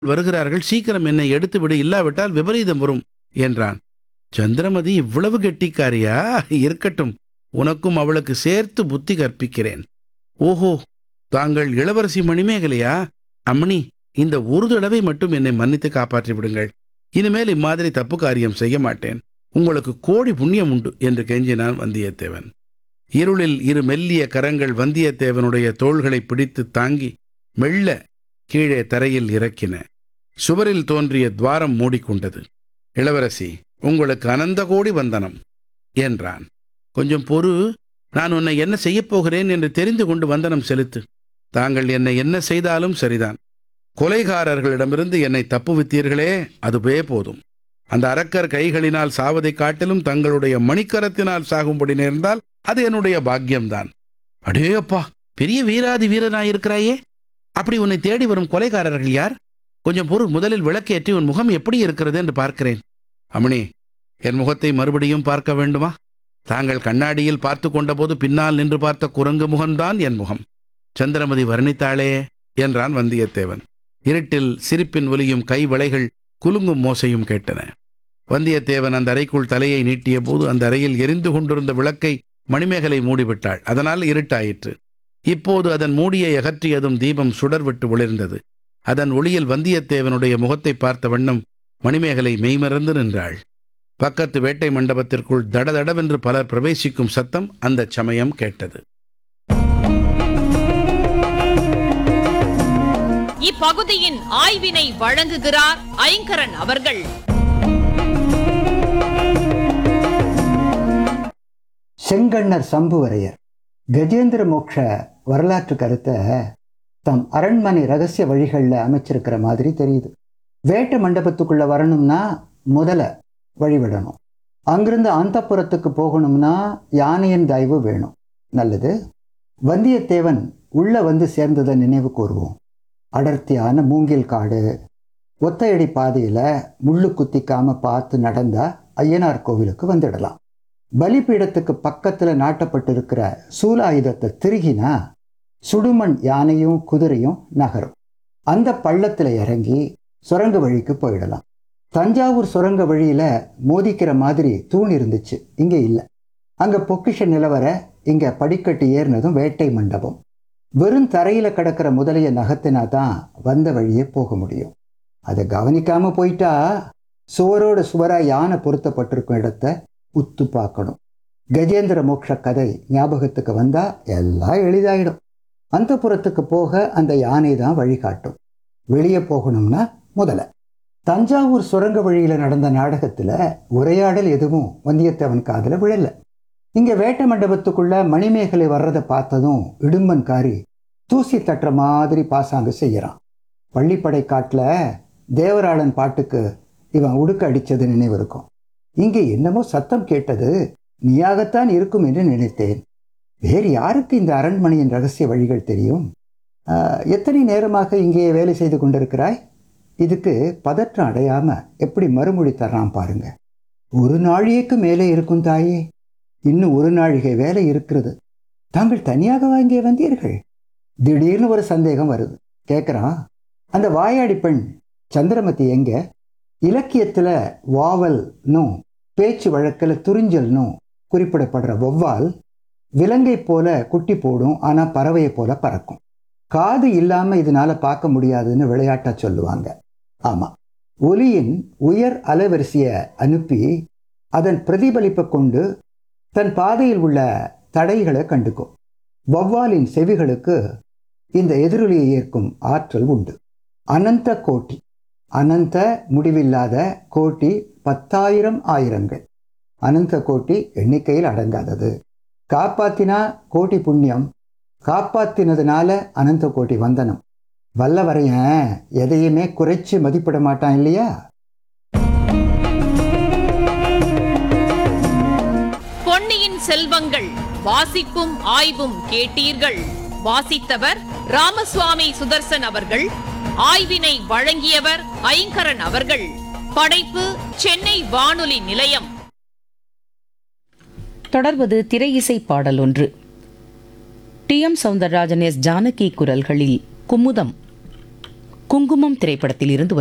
வருகிறார்கள் சீக்கிரம் என்னை எடுத்துவிடு இல்லாவிட்டால் விபரீதம் வரும் என்றான் சந்திரமதி இவ்வளவு கெட்டிக்காரியா இருக்கட்டும் உனக்கும் அவளுக்கு சேர்த்து புத்தி கற்பிக்கிறேன் ஓஹோ தாங்கள் இளவரசி மணிமேகலையா அம்மணி இந்த ஒரு தடவை மட்டும் என்னை மன்னித்து காப்பாற்றி விடுங்கள் இனிமேல் இம்மாதிரி தப்பு காரியம் செய்ய மாட்டேன் உங்களுக்கு கோடி புண்ணியம் உண்டு என்று கெஞ்சினான் வந்தியத்தேவன் இருளில் இரு மெல்லிய கரங்கள் வந்தியத்தேவனுடைய தோள்களை பிடித்து தாங்கி மெல்ல கீழே தரையில் இறக்கின சுவரில் தோன்றிய துவாரம் மூடிக்கொண்டது இளவரசி உங்களுக்கு அனந்த கோடி வந்தனம் என்றான் கொஞ்சம் பொறு நான் உன்னை என்ன செய்யப் போகிறேன் என்று தெரிந்து கொண்டு வந்தனம் செலுத்து தாங்கள் என்னை என்ன செய்தாலும் சரிதான் கொலைகாரர்களிடமிருந்து என்னை தப்புவித்தீர்களே அதுவே போதும் அந்த அரக்கர் கைகளினால் சாவதைக் காட்டிலும் தங்களுடைய மணிக்கரத்தினால் சாகும்படி நேர்ந்தால் அது என்னுடைய பாக்கியம்தான் அடே அப்பா பெரிய வீராதி வீரனாயிருக்கிறாயே அப்படி உன்னை தேடி வரும் கொலைகாரர்கள் யார் கொஞ்சம் பொறு முதலில் விளக்கேற்றி உன் முகம் எப்படி இருக்கிறது என்று பார்க்கிறேன் அமணி என் முகத்தை மறுபடியும் பார்க்க வேண்டுமா தாங்கள் கண்ணாடியில் பார்த்து கொண்டபோது பின்னால் நின்று பார்த்த குரங்கு முகம்தான் என் முகம் சந்திரமதி வர்ணித்தாளே என்றான் வந்தியத்தேவன் இருட்டில் சிரிப்பின் ஒலியும் கை வளைகள் குலுங்கும் மோசையும் கேட்டன வந்தியத்தேவன் அந்த அறைக்குள் தலையை நீட்டிய போது அந்த அறையில் எரிந்து கொண்டிருந்த விளக்கை மணிமேகலை மூடிவிட்டாள் அதனால் இருட்டாயிற்று இப்போது அதன் மூடியை அகற்றியதும் தீபம் சுடர்விட்டு ஒளிர்ந்தது அதன் ஒளியில் வந்தியத்தேவனுடைய முகத்தை பார்த்த வண்ணம் மணிமேகலை மெய்மறந்து நின்றாள் பக்கத்து வேட்டை மண்டபத்திற்குள் தடதடவென்று பலர் பிரவேசிக்கும் சத்தம் அந்தச் சமயம் கேட்டது இப்பகுதியின் ஆய்வினை வழங்குகிறார் ஐங்கரன் அவர்கள் செங்கண்ணர் சம்புவரையர் கஜேந்திர மோக்ஷ வரலாற்று கருத்தை தம் அரண்மனை ரகசிய வழிகளில் அமைச்சிருக்கிற மாதிரி தெரியுது வேட்டை மண்டபத்துக்குள்ள வரணும்னா முதல்ல வழிவிடணும் அங்கிருந்து அந்தப்புறத்துக்கு போகணும்னா யானையின் தயவு வேணும் நல்லது வந்தியத்தேவன் உள்ள வந்து சேர்ந்ததை நினைவு கூறுவோம் அடர்த்தியான மூங்கில் காடு ஒத்தையடி பாதையில முள்ளு குத்திக்காம பார்த்து நடந்தா ஐயனார் கோவிலுக்கு வந்துடலாம் பலிபீடத்துக்கு பக்கத்துல நாட்டப்பட்டிருக்கிற சூலாயுதத்தை திருகினா சுடுமண் யானையும் குதிரையும் நகரும் அந்த பள்ளத்துல இறங்கி சுரங்க வழிக்கு போயிடலாம் தஞ்சாவூர் சுரங்க வழியில மோதிக்கிற மாதிரி தூண் இருந்துச்சு இங்க இல்லை அங்க பொக்கிஷ நிலவர இங்க படிக்கட்டு ஏறினதும் வேட்டை மண்டபம் வெறும் தரையில கிடக்கிற முதலைய நகத்தினா தான் வந்த வழியே போக முடியும் அதை கவனிக்காம போயிட்டா சுவரோட சுவரா யானை பொருத்தப்பட்டிருக்கும் இடத்த உத்து பார்க்கணும் கஜேந்திர மோட்ச கதை ஞாபகத்துக்கு வந்தா எல்லாம் எளிதாயிடும் அந்த புறத்துக்கு போக அந்த யானை தான் வழிகாட்டும் வெளியே போகணும்னா முதல்ல தஞ்சாவூர் சுரங்க வழியில நடந்த நாடகத்துல உரையாடல் எதுவும் வந்தியத்தேவன் காதுல விழல இங்க வேட்டை மண்டபத்துக்குள்ள மணிமேகலை வர்றதை பார்த்ததும் இடும்பன்காரி தூசி தட்டுற மாதிரி பாசாங்கு செய்யறான் பள்ளிப்படை காட்டுல தேவராளன் பாட்டுக்கு இவன் உடுக்க அடிச்சது நினைவு இருக்கும் இங்கே என்னமோ சத்தம் கேட்டது நீயாகத்தான் இருக்கும் என்று நினைத்தேன் வேறு யாருக்கு இந்த அரண்மனையின் ரகசிய வழிகள் தெரியும் ஆஹ், எத்தனை நேரமாக இங்கே வேலை செய்து கொண்டிருக்கிறாய் இதுக்கு பதற்றம் அடையாம எப்படி மறுமொழி தர்றான் பாருங்க ஒரு நாழிகைக்கு மேலே இருக்கும் தாயே இன்னும் ஒரு நாழிகை வேலை இருக்கிறது தாங்கள் தனியாக வாங்கிய வந்தீர்கள் திடீர்னு ஒரு சந்தேகம் வருது கேட்குறான் அந்த வாயாடி பெண் சந்திரமதி எங்க இலக்கியத்துல வாவல்னும் பேச்சு வழக்கில் துறிஞ்சல்னும் குறிப்பிடப்படுற வௌவால் விலங்கை போல குட்டி போடும் ஆனா பறவையை போல பறக்கும் காது இல்லாம இதனால பார்க்க முடியாதுன்னு விளையாட்டா சொல்லுவாங்க ஆமா ஒலியின் உயர் அலைவரிசையை அனுப்பி அதன் பிரதிபலிப்பை கொண்டு தன் பாதையில் உள்ள தடைகளை கண்டுக்கும் வௌவாலின் செவிகளுக்கு இந்த எதிரொலியை ஏற்கும் ஆற்றல் உண்டு அனந்த கோட்டி அனந்த முடிவில்லாத கோட்டி பத்தாயிரம் ஆயிரங்கள் அனந்த கோட்டி எண்ணிக்கையில் அடங்காதது காப்பாத்தினா கோட்டி புண்ணியம் காப்பாத்தினதுனால அனந்த கோட்டி வந்தனம் வல்லவரையன் எதையுமே குறைச்சு மதிப்பிட மாட்டான் இல்லையா பொன்னியின் செல்வங்கள் வாசிப்பும் ஆய்வும் கேட்டீர்கள் வாசித்தவர் ராமசுவாமி சுதர்சன் அவர்கள் ஆய்வினை வழங்கியவர் ஐங்கரன் அவர்கள் படைப்பு சென்னை வானொலி நிலையம் தொடர்வது திரை இசை பாடல் ஒன்று T M Soundararajan S Janaki குரல்களில் குமுதம் குங்குமம் திரைப்படத்தில் இருந்து